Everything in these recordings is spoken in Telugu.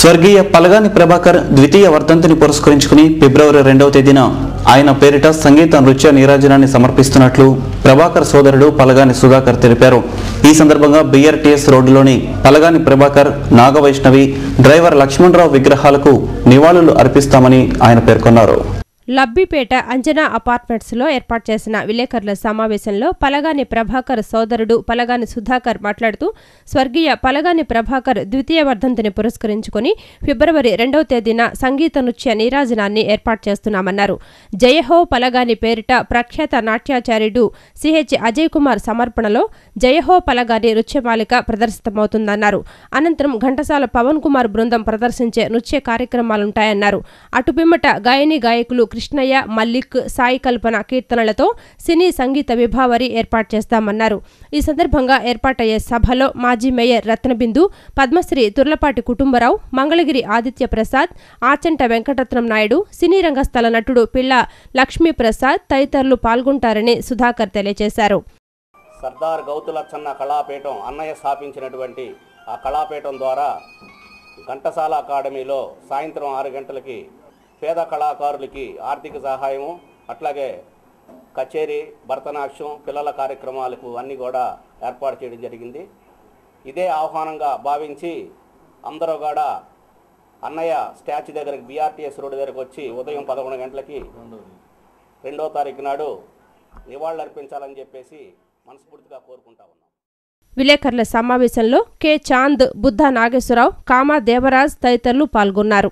స్వర్గీయ పలగాని ప్రభాకర్ ద్వితీయ వర్ధంతిని పురస్కరించుకుని ఫిబ్రవరి రెండవ తేదీన ఆయన పేరిట సంగీత నృత్య నీరాజనాన్ని సమర్పిస్తున్నట్లు ప్రభాకర్ సోదరుడు పలగాని సుధాకర్ తెలిపారు ఈ సందర్భంగా బీఆర్టీఎస్ రోడ్డులోని పలగాని ప్రభాకర్ నాగవైష్ణవి డ్రైవర్ లక్ష్మణరావు విగ్రహాలకు నివాళులు అర్పిస్తామని ఆయన పేర్కొన్నారు లబ్బిపేట అంజనా అపార్ట్మెంట్స్లో ఏర్పాటు చేసిన విలేకరుల సమావేశంలో పలగాని ప్రభాకర్ సోదరుడు పలగాని సుధాకర్ మాట్లాడుతూ స్వర్గీయ పలగాని ప్రభాకర్ ద్వితీయ వర్ధంతిని పురస్కరించుకొని ఫిబ్రవరి రెండవ తేదీన సంగీత నృత్య నీరాజనాన్ని ఏర్పాటు చేస్తున్నామన్నారు జయహో పలగాని పేరిట ప్రఖ్యాత నాట్యాచార్యుడు సిహెచ్ అజయ్ కుమార్ సమర్పణలో జయహో పలగాని నృత్యమాలిక ప్రదర్శితమవుతుందన్నారు అనంతరం ఘంటసాల పవన్ కుమార్ బృందం ప్రదర్శించే నృత్య కార్యక్రమాలుంటాయన్నారు అటుపిమ్మట గాయని గాయకులు కృష్ణయ్య మల్లిక్ సాయి కల్పన కీర్తనలతో సినీ సంగీత విభావరి ఏర్పాటు చేస్తామన్నారు ఈ సందర్భంగా ఏర్పాటయ్యే సభలో మాజీ మేయర్ రత్నబిందు పద్మశ్రీ తుర్లపాటి కుటుంబరావు మంగళగిరి ఆదిత్య ప్రసాద్ ఆచంట వెంకటరత్నం నాయుడు సినీ రంగస్థల నటుడు పిల్ల లక్ష్మీప్రసాద్ తదితరులు పాల్గొంటారని సుధాకర్ తెలియజేశారు సర్దార్ గౌతులచ్చన్న కళాపీఠం అన్నయ్య స్థాపించినటువంటి ఆ కళాపీఠం ద్వారా ఘంటసాల అకాడమీలో సాయంత్రం ఆరు గంటలకి పేద కళాకారులకి ఆర్థిక సహాయము అట్లాగే కచేరీ భరతనాట్యం పిల్లల కార్యక్రమాలకు అన్నీ కూడా ఏర్పాటు చేయడం జరిగింది ఇదే ఆహ్వానంగా భావించి అందరూ కూడా అన్నయ్య స్టాచ్యూ దగ్గరికి బీఆర్టీఎస్ రోడ్డు దగ్గరకు వచ్చి ఉదయం పదకొండు గంటలకి రెండో తారీఖు నాడు నివాళులర్పించాలని చెప్పేసి మనస్ఫూర్తిగా కోరుకుంటా ఉన్నాం విలేకరుల సమావేశంలో కె చాంద్ బుద్ధ నాగేశ్వరరావు కామా దేవరాజ్ తదితరులు పాల్గొన్నారు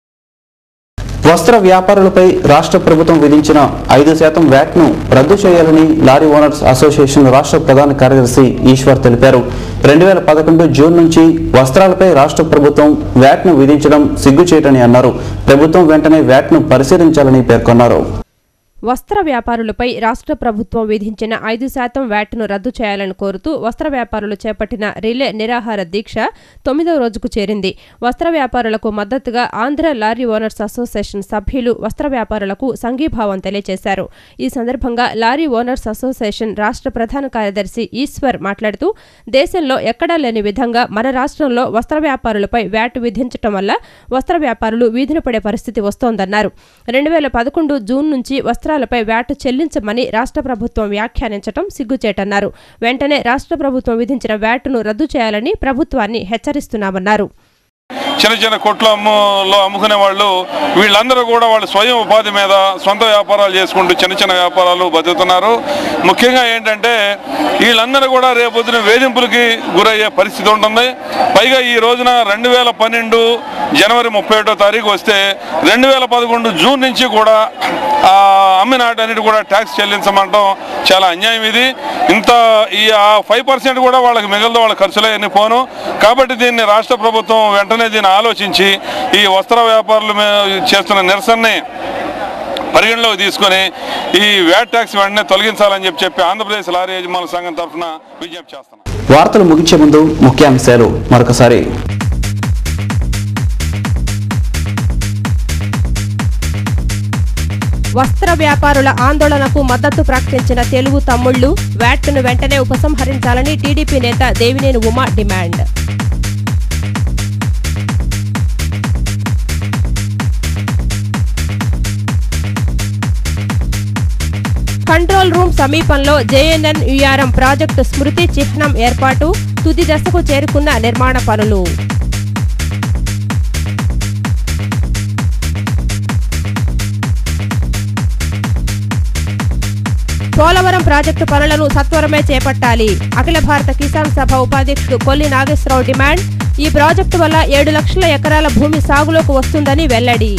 వస్త్ర వ్యాపారులపై రాష్ట్ర ప్రభుత్వం విధించిన ఐదు శాతం వ్యాట్ను రద్దు చేయాలని లారీ ఓనర్స్ అసోసియేషన్ రాష్ట్ర ప్రధాన కార్యదర్శి ఈశ్వర్ తెలిపారు రెండు వేల పదకొండు జూన్ నుంచి వస్త్రాలపై రాష్ట్ర ప్రభుత్వం వ్యాట్ను విధించడం సిగ్గుచేటని అన్నారు ప్రభుత్వం వెంటనే వ్యాట్ను పరిశీలించాలని పేర్కొన్నారు వస్త్ర వ్యాపారులపై రాష్ట్ర ప్రభుత్వం విధించిన ఐదు శాతం వ్యాట్ను రద్దు చేయాలని కోరుతూ వస్త్ర వ్యాపారులు చేపట్టిన రిలే నిరాహార దీక్ష తొమ్మిదవ రోజుకు చేరింది వస్త్ర వ్యాపారులకు మద్దతుగా ఆంధ్ర లారీ ఓనర్స్ అసోసియేషన్ సభ్యులు వస్త్ర వ్యాపారులకు సంఘీభావం తెలియజేశారు ఈ సందర్భంగా లారీ ఓనర్స్ అసోసియేషన్ రాష్ట్ర ప్రధాన కార్యదర్శి ఈశ్వర్ మాట్లాడుతూ దేశంలో ఎక్కడా లేని విధంగా మన రాష్ట్రంలో వస్త్ర వ్యాపారులపై వ్యాట్ విధించటం వల్ల వస్త్ర వ్యాపారులు వీధిన పడే పరిస్థితి వస్తోందన్నారు రెండు వేల పదకొండు జూన్ నుంచి వస్త్రాలపై వ్యాట్ చెల్లించమని రాష్ట్ర ప్రభుత్వం వ్యాఖ్యానించడం సిగ్గుచేటన్నారు వెంటనే రాష్ట్ర ప్రభుత్వం విధించిన వ్యాట్ను రద్దు చేయాలని ప్రభుత్వాన్ని హెచ్చరిస్తున్నామన్నారు చిన్న చిన్న కొట్లు అమ్ములో అమ్ముకునే వాళ్ళు వీళ్ళందరూ కూడా వాళ్ళు స్వయం ఉపాధి మీద సొంత వ్యాపారాలు చేసుకుంటూ చిన్న చిన్న వ్యాపారాలు బతుకుతున్నారు ముఖ్యంగా ఏంటంటే వీళ్ళందరూ కూడా రేపొద్దున వేధింపులకి గురయ్యే పరిస్థితి ఉంటుంది పైగా ఈ రోజున రెండు వేల పన్నెండు జనవరి ముప్పై ఒకటో తారీఖు వస్తే రెండు వేల పదకొండు జూన్ నుంచి కూడా ఆ అమ్మిన వాటన్నిటి కూడా ట్యాక్స్ చెల్లించమంటాం చాలా అన్యాయం ఇది ఇంత ఈ ఆ ఫైవ్ పర్సెంట్ కూడా వాళ్ళకి మిగలదు వాళ్ళ ఖర్చులే అన్ని పోను కాబట్టి దీన్ని రాష్ట్ర ప్రభుత్వం వెంటనే దీన్ని ఆలోచించి ఈ వస్త్ర వ్యాపారులు మే- చేస్తున్న నిరసనని పరిగణలోకి తీసుకొని ఈ వ్యాట్ ట్యాక్స్ వెంటనే తొలగించాలని చెప్పి చెప్పి ఆంధ్రప్రదేశ్ లారీ యజమానుల సంఘం తరఫున విజ్ఞప్తి చేస్తున్నాం వార్తలు ముగించే ముందు ముఖ్యాంశాలు మరొకసారి వస్త్ర వ్యాపారుల ఆందోళనకు మద్దతు ప్రకటించిన తెలుగు తమ్ముళ్లు వ్యాట్ను వెంటనే ఉపసంహరించాలని టీడీపీ నేత Devineni Uma demand control room సమీపంలో జేఎన్ఎన్ యుఆర్ఎం ప్రాజెక్టు స్మృతి చిహ్నం ఏర్పాటు తుది దశకు చేరుకున్న నిర్మాణ పనులు పోలవరం ప్రాజెక్టు పనులను సత్వరమే చేపట్టాలి అఖిల భారత కిసాన్ సభ ఉపాధ్యక్షుడు కొల్లి నాగేశ్వరరావు డిమాండ్ ఈ ప్రాజెక్టు వల్ల ఏడు లక్షల ఎకరాల భూమి సాగులోకి వస్తుందని వెల్లడి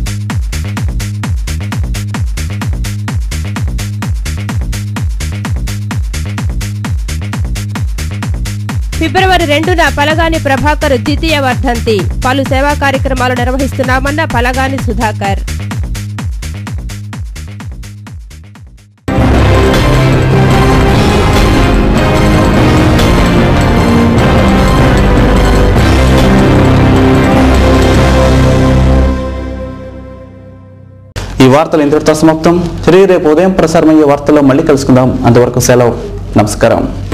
ఫిబ్రవరి రెండున పలగాని ప్రభాకర్ ద్వితీయ వర్ధంతి పలు సేవా కార్యక్రమాలు నిర్వహిస్తున్నామన్న పలగాని సుధాకర్ ఈ వార్తలు ఇంతటితో సమాప్తం తిరిగి రేపు ఉదయం ప్రసారమయ్యే వార్తల్లో మళ్ళీ కలుసుకుందాం అంతవరకు సెలవు నమస్కారం